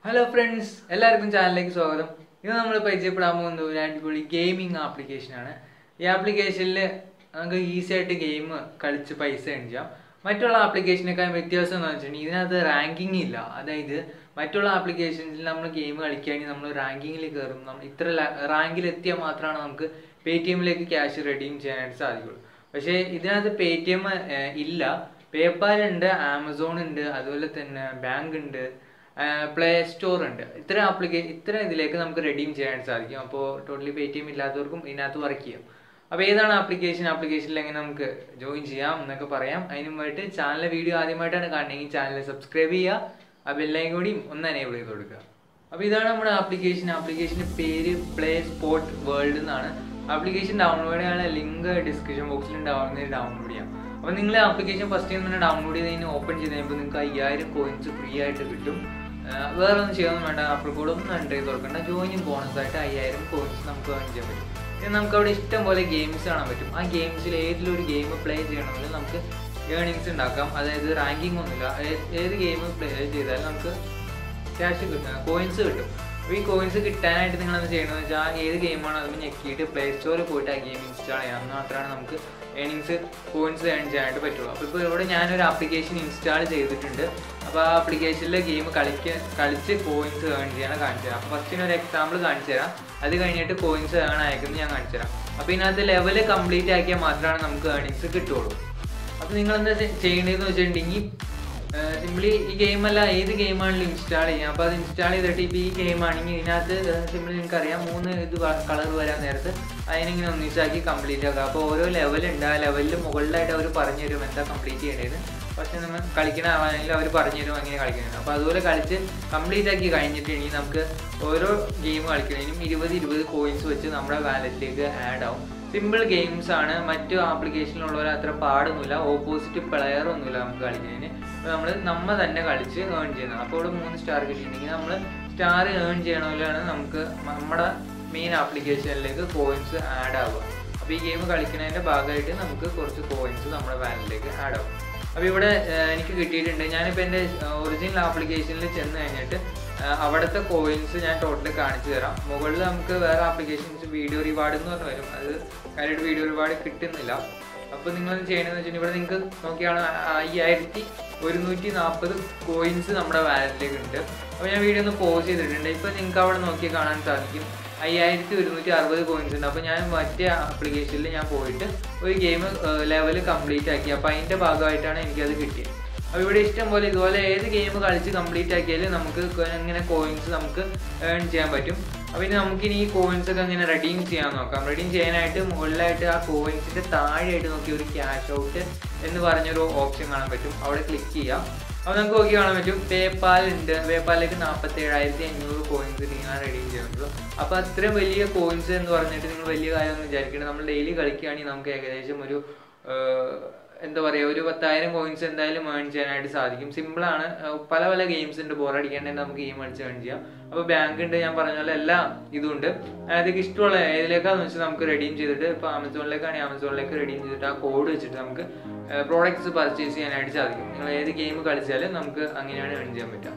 hello friends എല്ലാവർക്കും ചാനലിലേക്ക് സ്വാഗതം ഇന്ന് നമ്മൾ പരിചയപ്പെടാൻ പോകുന്നത് ഒരു അടിപൊളി ഗെയിമിംഗ് ആപ്ലിക്കേഷനാണ് ഈ ആപ്ലിക്കേഷനിൽ നമുക്ക് ഈസി ആയിട്ട് ഗെയിം കളിച്ച് പൈസ earn ചെയ്യാം മറ്റുള്ള ആപ്ലിക്കേഷനേക്കാൾ വ്യത്യാസം എന്ന് വെച്ചിട്ടുണ്ടെങ്കിൽ ഇതിനകത്ത് റാങ്കിങ് ഇല്ല അതായത് മറ്റുള്ള ആപ്ലിക്കേഷൻസിൽ നമ്മൾ ഗെയിം കളിക്കുകയാണെങ്കിൽ നമ്മൾ റാങ്കിങ്ങിൽ കയറും നമ്മൾ ഇത്ര റാങ്കിൽ എത്തിയാൽ മാത്രമാണ് നമുക്ക് പേ ടി എമ്മിലേക്ക് ക്യാഷ് റെഡീം ചെയ്യാനായിട്ട് സാധിക്കുള്ളൂ പക്ഷേ ഇതിനകത്ത് പേ ടി എം ഇല്ല പേപ്പാൽ ഉണ്ട് ആമസോൺ ഉണ്ട് അതുപോലെ തന്നെ ബാങ്ക് ഉണ്ട് പ്ലേ സ്റ്റോർ ഉണ്ട് ഇത്ര ആപ്ലിക്കേ ഇത്ര ഇതിലേക്ക് നമുക്ക് റെഡീം ചെയ്യാനായിട്ട് സാധിക്കും അപ്പോൾ ടോട്ടലി പേ ടി എം ഇല്ലാത്തവർക്കും ഇതിനകത്ത് വർക്ക് ചെയ്യാം അപ്പോൾ ഏതാണ് ആപ്ലിക്കേഷൻ ആപ്ലിക്കേഷനിൽ എങ്ങനെ നമുക്ക് ജോയിൻ ചെയ്യാം എന്നൊക്കെ പറയാം അതിന് മുമ്പായിട്ട് ചാനലിലെ വീഡിയോ ആദ്യമായിട്ടാണ് കാണണമെങ്കിൽ ചാനൽ സബ്സ്ക്രൈബ് ചെയ്യുക ആ ബെല്ലൈൻ കൂടിയും ഒന്ന് എനേബിൾ ചെയ്ത് കൊടുക്കുക അപ്പോൾ ഇതാണ് നമ്മുടെ ആപ്ലിക്കേഷൻ ആപ്ലിക്കേഷൻ്റെ പേര് പ്ലേ സ്പോർട്ട് വേൾഡ് എന്നാണ് ആപ്ലിക്കേഷൻ ഡൗൺലോഡ് ചെയ്യാനുള്ള ലിങ്ക് ഡിസ്ക്രിപ്ഷൻ ബോക്സിൽ ഉണ്ടാവുന്നത് ഡൗൺലോഡ് ചെയ്യാം അപ്പോൾ നിങ്ങൾ ആപ്ലിക്കേഷൻ ഫസ്റ്റ് ടൈം തന്നെ ഡൗൺലോഡ് ചെയ്ത് കഴിഞ്ഞ് ഓപ്പൺ ചെയ്ത് കഴിയുമ്പോൾ നിങ്ങൾക്ക് അയ്യായിരം കോയിൻസ് ഫ്രീ ആയിട്ട് കിട്ടും ആഹ് വേറെ ഒന്നും ചെയ്യാനൊന്നും വേണ്ട ആപ്പിൾ കോഡ് ഒന്നും എൻ്റർ ചെയ്ത് കൊടുക്കണ്ട ജോയിനിങ് ബോണസ് ആയിട്ട് അയ്യായിരം കോയിൻസ് നമുക്ക് ഏൺ ചെയ്യാൻ പറ്റും പിന്നെ നമുക്ക് അവിടെ ഇഷ്ടം പോലെ ഗെയിംസ് കാണാൻ പറ്റും ആ ഗെയിംസിൽ ഏതിലൊരു ഗെയിം പ്ലേ ചെയ്യണമെങ്കിൽ നമുക്ക് ഏണിങ്സ് ഉണ്ടാക്കാം അതായത് റാങ്കിങ് ഒന്നുമില്ല ഏ- ഏത് ഗെയിം പ്ലേ ചെയ്താലും നമുക്ക് ക്യാഷ് കിട്ടും കോയിൻസ് കിട്ടും അപ്പോൾ ഈ കോയിൻസ് കിട്ടാനായിട്ട് നിങ്ങൾ എന്ത് ചെയ്യണമെന്ന് വെച്ചാൽ ഏത് ഗെയിമാണോ അത് ഞെക്കിയിട്ട് പ്ലേ സ്റ്റോറിൽ പോയിട്ട് ആ ഗെയിം ഇൻസ്റ്റാൾ ചെയ്യാം എന്നാൽ മാത്രമാണ് നമുക്ക് ഏണിങ്സ് കോയിൻസ് ഏൺ ചെയ്യാനായിട്ട് പറ്റുള്ളൂ അപ്പോൾ ഇപ്പോൾ ഇവിടെ ഞാനൊരു ആപ്ലിക്കേഷൻ ഇൻസ്റ്റാൾ ചെയ്തിട്ടുണ്ട് അപ്പോൾ ആ ആപ്ലിക്കേഷനിൽ ഗെയിം കളിക്ക കളിച്ച് കോയിൻസ് ഏൺ ചെയ്യാൻ കാണിച്ചു തരാം അപ്പോൾ ഫസ്റ്റിന് ഒരു എക്സാമ്പിൾ കാണിച്ചു തരാം അത് കഴിഞ്ഞിട്ട് കോയിൻസ് ഏൺ അയക്കുന്നത് ഞാൻ കാണിച്ചു തരാം അപ്പോൾ ഇതിനകത്ത് ലെവൽ കംപ്ലീറ്റ് ആക്കിയാൽ മാത്രമാണ് നമുക്ക് ഏണിങ്സ് കിട്ടുള്ളൂ അപ്പോൾ നിങ്ങൾ എന്താ ചെയ്യേണ്ടതെന്ന് വെച്ചിട്ടുണ്ടെങ്കിൽ സിംപ്ലി ഈ ഗെയിം അല്ല ഏത് ഗെയിമാണെങ്കിലും ഇൻസ്റ്റാൾ ചെയ്യാം അപ്പോൾ അത് ഇൻസ്റ്റാൾ ചെയ്തിട്ട് ഇപ്പോൾ ഈ ഗെയിം ആണെങ്കിൽ ഇതിനകത്ത് സിംപ്ലി നിങ്ങൾക്കറിയാം മൂന്ന് ഇത് കളർ വരാൻ നേരത്ത് അതിനിങ്ങനെ ഒന്നിച്ചാക്കി കംപ്ലീറ്റ് ആക്കുക അപ്പോൾ ഓരോ ലെവലുണ്ട് ആ ലെവലിൽ മുകളിലായിട്ട് അവർ പറഞ്ഞു തരും എന്താ കംപ്ലീറ്റ് ചെയ്യേണ്ടത് പക്ഷേ നമ്മൾ കളിക്കണ ആണെങ്കിൽ അവർ പറഞ്ഞു തരും അങ്ങനെ കളിക്കുന്നത് അപ്പോൾ അതുപോലെ കളിച്ച് കംപ്ലീറ്റ് ആക്കി കഴിഞ്ഞിട്ടുണ്ടെങ്കിൽ നമുക്ക് ഓരോ ഗെയിം കളിക്കണതിനും ഇരുപത് ഇരുപത് കോയിൻസ് വെച്ച് നമ്മുടെ വാലറ്റിലേക്ക് ആഡ് ആവും സിമ്പിൾ ഗെയിംസ് ആണ് മറ്റു ആപ്ലിക്കേഷനിലുള്ളവർ അത്ര പാടൊന്നുമില്ല ഓപ്പോസിറ്റ് പ്ലെയർ ഒന്നുമില്ല നമുക്ക് കളിക്കുന്നതിന് അപ്പോൾ നമ്മൾ നമ്മ തന്നെ കളിച്ച് ഏൺ ചെയ്യുന്നത് അപ്പോൾ ഇവിടെ മൂന്ന് സ്റ്റാർ കിട്ടിയിട്ടുണ്ടെങ്കിൽ നമ്മൾ സ്റ്റാർ ഏൺ ചെയ്യണമെങ്കിലാണ് നമുക്ക് നമ്മുടെ മെയിൻ ആപ്ലിക്കേഷനിലേക്ക് കോയിൻസ് ആഡ് ആവുക അപ്പോൾ ഈ ഗെയിം കളിക്കുന്നതിൻ്റെ ഭാഗമായിട്ട് നമുക്ക് കുറച്ച് കോയിൻസ് നമ്മുടെ വാലറ്റിലേക്ക് ആഡ് ആവും അപ്പോൾ ഇവിടെ ഏഹ്, എനിക്ക് കിട്ടിയിട്ടുണ്ട് ഞാനിപ്പോൾ എൻ്റെ ഒറിജിനൽ ആപ്ലിക്കേഷനിൽ ചെന്ന് കഴിഞ്ഞിട്ട് ഏഹ്, അവിടുത്തെ കോയിൻസ് ഞാൻ ടോട്ടൽ കാണിച്ചു തരാം മുകളിൽ നമുക്ക് വേറെ ആപ്ലിക്കേഷൻസ് വീഡിയോ റിവാർഡ് എന്ന് പറഞ്ഞ് വരും അത് കാര്യമായിട്ട് വീഡിയോ റിവാർഡ് കിട്ടുന്നില്ല അപ്പോൾ നിങ്ങൾ ചെയ്യണമെന്ന് വെച്ചിട്ടുണ്ടെങ്കിൽ ഇവിടെ നിങ്ങൾക്ക് നോക്കിയാണ് അയ്യായിരത്തി ഒരുന്നൂറ്റി നാൽപ്പത് കോയിൻസ് നമ്മുടെ വാലറ്റിലേക്ക് ഉണ്ട് അപ്പോൾ ഞാൻ വീഡിയോ ഒന്ന് പോസ് ചെയ്തിട്ടുണ്ട് ഇപ്പോൾ നിങ്ങൾക്ക് അവിടെ നോക്കി കാണാൻ സാധിക്കും അയ്യായിരത്തി ഒരുന്നൂറ്റി അറുപത് കോയിൻസ് ഉണ്ട് അപ്പോൾ ഞാൻ മറ്റേ ആപ്ലിക്കേഷനിൽ ഞാൻ പോയിട്ട് ഒരു ഗെയിം ലെവൽ കംപ്ലീറ്റ് ആക്കി അപ്പോൾ അതിൻ്റെ ഭാഗമായിട്ടാണ് എനിക്കത് കിട്ടിയത് അപ്പോൾ ഇവിടെ ഇഷ്ടം പോലെ ഇതുപോലെ ഏത് ഗെയിം കളിച്ച് കംപ്ലീറ്റ് ആക്കിയാലും നമുക്ക് ഇങ്ങനെ കോയിൻസ് നമുക്ക് ഏൺ ചെയ്യാൻ പറ്റും അപ്പോൾ ഇനി നമുക്കിനി ഈ കോയിൻസ് ഒക്കെ ഇങ്ങനെ റെഡീം ചെയ്യാൻ നോക്കാം റെഡീം ചെയ്യാനായിട്ട് മുകളിലായിട്ട് ആ കോയിൻസിൻ്റെ താഴെയായിട്ട് നോക്കി ഒരു ക്യാഷ് ഔട്ട് എന്ന് പറഞ്ഞൊരു ഓപ്ഷൻ കാണാൻ പറ്റും അവിടെ ക്ലിക്ക് ചെയ്യാം അപ്പോൾ നമുക്ക് നോക്കി കാണാൻ പറ്റും പേപ്പാൽ ഉണ്ട് പേപ്പാലിലേക്ക് നാൽപ്പത്തി ഏഴായിരത്തി അഞ്ഞൂറ് കോയിൻസ് നിങ്ങൾ റെഡീം ചെയ്യുന്നുള്ളൂ അപ്പോൾ അത്ര വലിയ കോയിൻസ് എന്ന് പറഞ്ഞിട്ട് നിങ്ങൾ വലിയ കാര്യമൊന്നും വിചാരിക്കണം നമ്മൾ ഡെയിലി കളിക്കുകയാണെങ്കിൽ നമുക്ക് ഏകദേശം ഒരു ഏഹ്, എന്താ പറയുക ഒരു പത്തായിരം കോയിൻസ് എന്തായാലും ഏൺ ചെയ്യാനായിട്ട് സാധിക്കും സിമ്പിളാണ് പല പല ഗെയിംസ് ഉണ്ട് ബോറടിക്കേണ്ടത് നമുക്ക് ഗെയിം കളിച്ച് ഏൺ ചെയ്യാം അപ്പോൾ ബാങ്ക് ഉണ്ട് ഞാൻ പറഞ്ഞ പോലെ എല്ലാ ഇതും ഉണ്ട് അതൊക്കെ ഇഷ്ടമുള്ള ഏതിലേക്കാന്ന് വെച്ചാൽ നമുക്ക് റെഡീം ചെയ്തിട്ട് ഇപ്പോൾ ആമസോണിലേക്കാണെങ്കിൽ ആമസോണിലേക്ക് റെഡീം ചെയ്തിട്ട് ആ കോഡ് വെച്ചിട്ട് നമുക്ക് പ്രോഡക്റ്റ്സ് പർച്ചേസ് ചെയ്യാനായിട്ട് സാധിക്കും നിങ്ങൾ ഏത് ഗെയിം കളിച്ചാലും നമുക്ക് അങ്ങനെയാണ് ഏൺ ചെയ്യാൻ പറ്റുക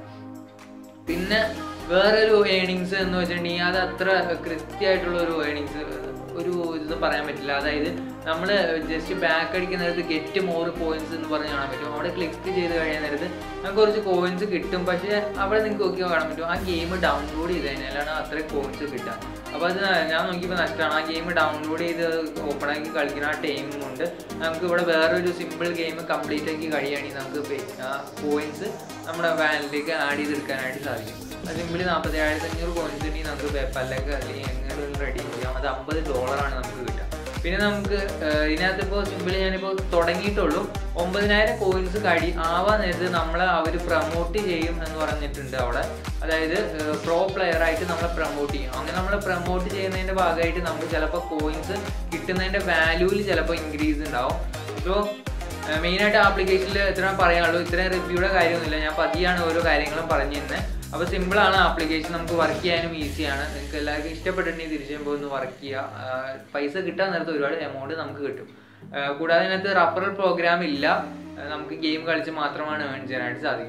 പിന്നെ വേറൊരു ഏണിങ്സ് എന്ന് വെച്ചിട്ടുണ്ടെങ്കിൽ അത് അത്ര കൃത്യമായിട്ടുള്ള ഒരു ഏണിങ്സ് ഒരു ഇത് പറയാൻ പറ്റില്ല അതായത് നമ്മൾ ജസ്റ്റ് ബാക്ക് അടിക്കുന്ന നേരത്ത് ഗെറ്റ് മോർ കോയിൻസ് എന്ന് പറഞ്ഞ് കാണാൻ പറ്റും അവിടെ ക്ലിക്ക് ചെയ്ത് കഴിയുന്ന നേരത്ത് നമുക്ക് കുറച്ച് കോയിൻസ് കിട്ടും പക്ഷേ അവിടെ നിങ്ങൾക്ക് നോക്കിയാൽ കാണാൻ പറ്റും ആ ഗെയിം ഡൗൺലോഡ് ചെയ്ത് കഴിഞ്ഞാലാണ് അത്രയും കോയിൻസ് കിട്ടുക അപ്പോൾ അത് ഞാൻ നോക്കിയപ്പോൾ നഷ്ടമാണ് ആ ഗെയിം ഡൗൺലോഡ് ചെയ്ത് ഓപ്പൺ ആക്കി കളിക്കുന്ന ആ ടൈം കൊണ്ട് നമുക്ക് ഇവിടെ വേറൊരു സിമ്പിൾ ഗെയിം കംപ്ലീറ്റ് ആക്കി കഴിയുകയാണെങ്കിൽ നമുക്ക് പേ- ആ കോയിൻസ് നമ്മുടെ വാലിലേക്ക് ആഡ് ചെയ്തെടുക്കാനായിട്ട് സാധിക്കും അത് സിമ്പിളി നാൽപ്പത്തി ഏഴായിരത്തി അഞ്ഞൂറ് കോയിൻസ് ഉണ്ടെങ്കിൽ നമുക്ക് പേപ്പറിലേക്ക് അല്ലെങ്കിൽ എങ്ങനെയും റെഡി ചെയ്യാം അത് അമ്പത് ഡോളറാണ് നമുക്ക് കിട്ടുക പിന്നെ നമുക്ക് ഏഹ്, ഇതിനകത്ത് ഇപ്പോൾ സിമ്പിളി ഞാനിപ്പോൾ തുടങ്ങിയിട്ടുള്ളൂ ഒമ്പതിനായിരം കോയിൻസ് കഴി ആവാൻ നേരത്ത് നമ്മളെ അവർ പ്രൊമോട്ട് ചെയ്യും എന്ന് പറഞ്ഞിട്ടുണ്ട് അവിടെ അതായത് പ്രോ പ്ലെയർ ആയിട്ട് നമ്മളെ പ്രൊമോട്ട് ചെയ്യും അങ്ങനെ നമ്മളെ പ്രൊമോട്ട് ചെയ്യുന്നതിൻ്റെ ഭാഗമായിട്ട് നമുക്ക് ചിലപ്പോൾ കോയിൻസ് കിട്ടുന്നതിൻ്റെ വാല്യൂവിൽ ചിലപ്പോൾ ഇൻക്രീസ് ഉണ്ടാവും അപ്പോൾ മെയിനായിട്ട് ആപ്ലിക്കേഷനിൽ ഇത്ര പറയാനുള്ളൂ ഇത്രയും റിവ്യൂയുടെ കാര്യമൊന്നുമില്ല ഞാൻ പതിയാണ് ഓരോ കാര്യങ്ങളും പറഞ്ഞു തന്നെ അപ്പോൾ സിമ്പിളാണ് ആപ്ലിക്കേഷൻ നമുക്ക് വർക്ക് ചെയ്യാനും ഈസിയാണ് നിങ്ങൾക്ക് എല്ലാവർക്കും ഇഷ്ടപ്പെട്ടിട്ടുണ്ടെങ്കിൽ തിരിച്ചു ചെയ്യുമ്പോൾ ഒന്ന് വർക്ക് ചെയ്യുക ആ, പൈസ കിട്ടാൻ നേരത്ത് ഒരുപാട് എമൗണ്ട് നമുക്ക് കിട്ടും ആ, കൂടാതെ ഇതിനകത്ത് റഫറൽ പ്രോഗ്രാം ഇല്ല ആ, നമുക്ക് ഗെയിം കളിച്ച് മാത്രമാണ് ഏൺ ചെയ്യാനായിട്ട് സാധിക്കുള്ളൂ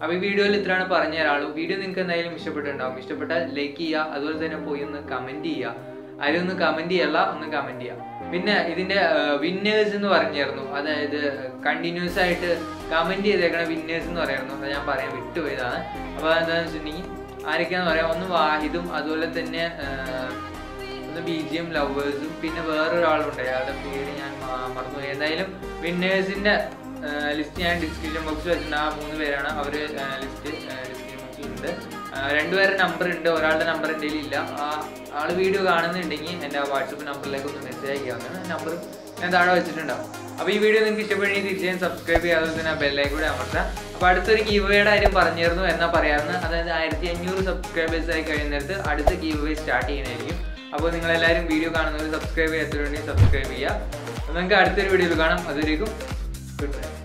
അപ്പോൾ ഈ വീഡിയോയിൽ ഇത്രയാണ് പറഞ്ഞു തരാളൂ വീഡിയോ നിങ്ങൾക്ക് എന്തായാലും ഇഷ്ടപ്പെട്ടിട്ടുണ്ടാവും ഇഷ്ടപ്പെട്ടാൽ ലൈക്ക് ചെയ്യുക അതുപോലെ തന്നെ പോയി ഒന്ന് കമൻറ്റ് ചെയ്യുക ആരും ഒന്ന് കമൻറ്റ് ചെയ്യല്ല ഒന്ന് കമൻറ്റ് ചെയ്യുക പിന്നെ ഇതിന്റെ വിന്നേഴ്സ് എന്ന് പറഞ്ഞായിരുന്നു അതായത് കണ്ടിന്യൂസ് ആയിട്ട് കമന്റ് ചെയ്തേക്കണ വിന്നേഴ്സ് എന്ന് പറയായിരുന്നു അത് ഞാൻ പറയാൻ വിട്ടുപോയതാണ് അപ്പോൾ എന്താണെന്ന് വെച്ചിട്ടുണ്ടെങ്കിൽ ആരൊക്കെയാന്ന് പറയാം ഒന്ന് വാഹിദും അതുപോലെ തന്നെ ആ, ഒന്ന് ബി ജി എം ലവേഴ്സും പിന്നെ വേറൊരാളുണ്ട് അയാളുടെ പേര് ഞാൻ മ- മറന്നുപോയി എന്തായാലും വിന്നേഴ്സിന്റെ ലിസ്റ്റ് ഞാൻ ഡിസ്ക്രിപ്ഷൻ ബോക്സിൽ വെച്ചിട്ടുണ്ട് ആ മൂന്ന് പേരാണ് അവർ ലിസ്റ്റ് ഡിസ്ക്രിപ്ഷൻ ബോക്സിലുണ്ട് രണ്ടുപേരുടെ നമ്പർ ഉണ്ട് ഒരാളുടെ നമ്പർ എൻ്റെ ഇല്ല ആ ആള് വീഡിയോ കാണുന്നുണ്ടെങ്കിൽ എൻ്റെ വാട്സപ്പ് നമ്പറിലേക്ക് ഒന്ന് മെസ്സേജ് അയക്കാവുന്നതാണ് നമ്പർ ഞാൻ താഴെ വെച്ചിട്ടുണ്ടാവും അപ്പോൾ ഈ വീഡിയോ നിങ്ങൾക്ക് ഇഷ്ടപ്പെടുകയും തീർച്ചയായും സബ്സ്ക്രൈബ് ചെയ്യാതെ തന്നെ ആ ബെല്ലൈക്ക് കൂടെ അമർത്താം അപ്പോൾ അടുത്തൊരു ഗീവയുടെ കാര്യം പറഞ്ഞിരുന്നു എന്നാ പറയാമെന്ന് അതായത് ആയിരത്തി അഞ്ഞൂറ് സബ്സ്ക്രൈബേഴ്സ് ആയി കഴിയുന്നിടത്ത് അടുത്ത ഗീവ് സ്റ്റാർട്ട് ചെയ്യുന്നതായിരിക്കും അപ്പോൾ നിങ്ങളെല്ലാവരും വീഡിയോ കാണുന്നവർ സബ്സ്ക്രൈബ് ചെയ്യാത്തവരുണ്ടെങ്കിൽ സബ്സ്ക്രൈബ് ചെയ്യുക അപ്പോൾ നിങ്ങൾക്ക് അടുത്തൊരു വീഡിയോയിൽ കാണാം അതുവരേക്കും ഗുഡ് ബൈ